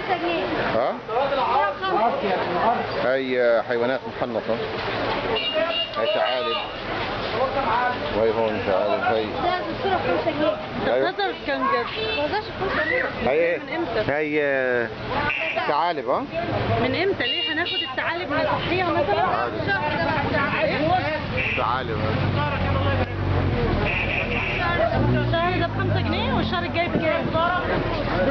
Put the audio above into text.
5 جنيه ها هاي حيوانات محنطة هاي ثعالب وهي هون ثعالب هاي ده الصورة ب 5 جنيه أيوة. القطر كان جد ما رضاش ب 5 جنيه هاي من إمتى؟ هاي آه، ثعالب ها من امتى ليه هناخد الثعالب نصحيها مثلا الشهر ده بعد ثعالب الشهر ده ب 5 جنيه والشهر الجاي بكام؟